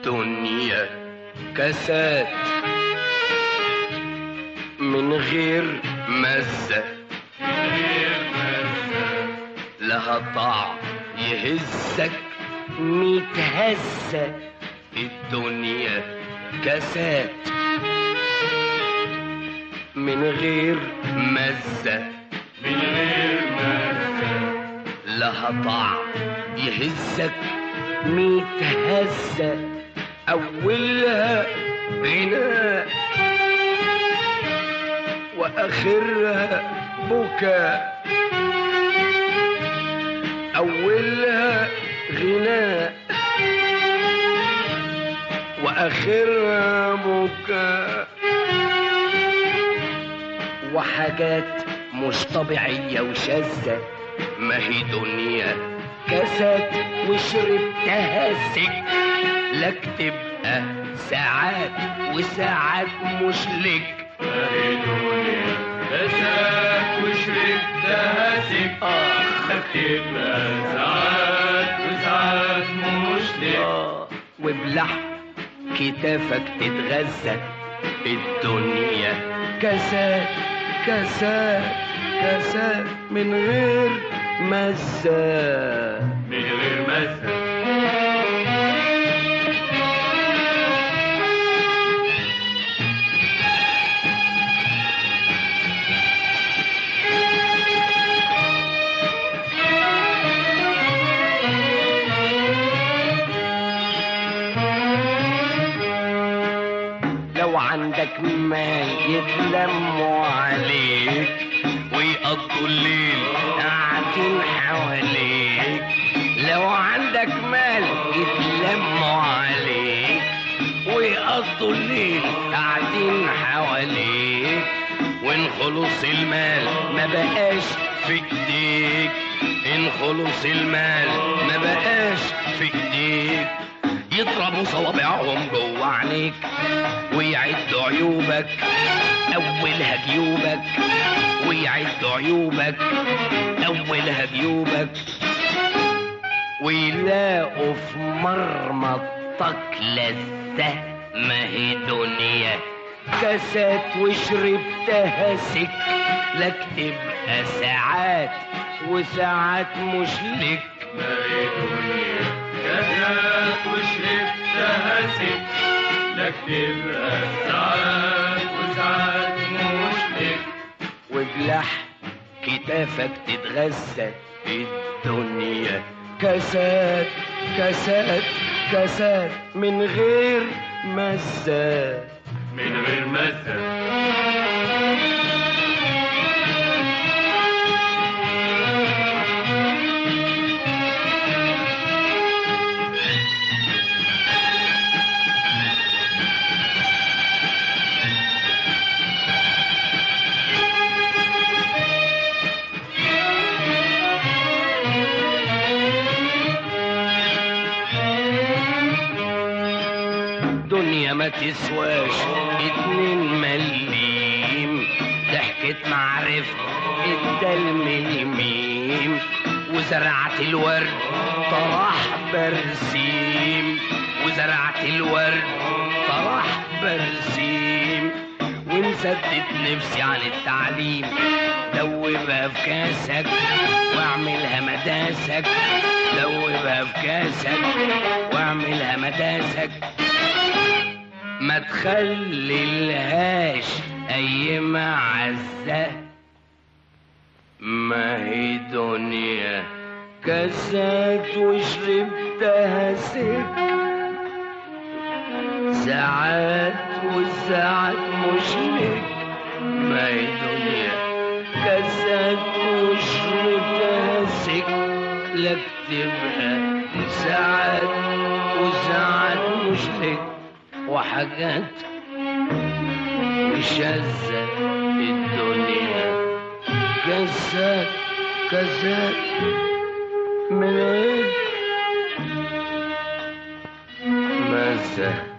الدنيا كاسات من غير مزة لها طعم يهزك ميت هزة الدنيا كاسات من غير مزة من غير مزة لها طعم يهزك ميت هزة أولها غناء وآخرها بكاء أولها غناء وآخرها بكاء وحاجات مش طبيعية وشاذة ما هي دنيا كاسات وشربتها سك لك تبقى ساعات وساعات مش لك ما هي دنيا كاسات وشربتها سك آه تبقى ساعات وساعات مش لك آه وبلحم كتافك تتغذى الدنيا كاسات كاسات كاسات من غير مزة من غير مزة لو عندك مال يتلموا عليك ويقضوا الليل قاعدين حواليك لو عندك مال يتلموا عليك ويقضوا الليل قاعدين حواليك وان خلص المال ما بقاش في ايديك ان خلص المال ما بقاش في ايديك يضربوا صوابعهم جوه عينيك ويعدوا عيوبك اولها جيوبك ويعدوا عيوبك اولها جيوبك ويلاقوا في مرمطك لذة ما هي دنيا كاسات وشربتها سك لك تبقى ساعات وساعات مش لك ما هي دنيا كاسات وشربتها سك لك تبقى ساعات وساعات مش لك وبلحم كتافك تتغذى الدنيا كاسات كاسات كاسات من غير مزة من غير مزة دنيا ما تسواش اتنين مليم ضحكة معرفة ادى الميم وزرعت الورد طرح برسيم وزرعت الورد طرح برسيم ومسدد نفسي عن التعليم دوبها في كاسك واعملها مداسك دوبها في كاسك واعملها مداسك ما تخليلهاش اي معزة ما هي دنيا كاسات وشربتها سك ساعات وساعات مش لك ما هي دنيا كاسات وشربتها سك لك تبقى ساعات وساعات مش لك وحاجات شاذة الدنيا كاسات كاسات من غير مزة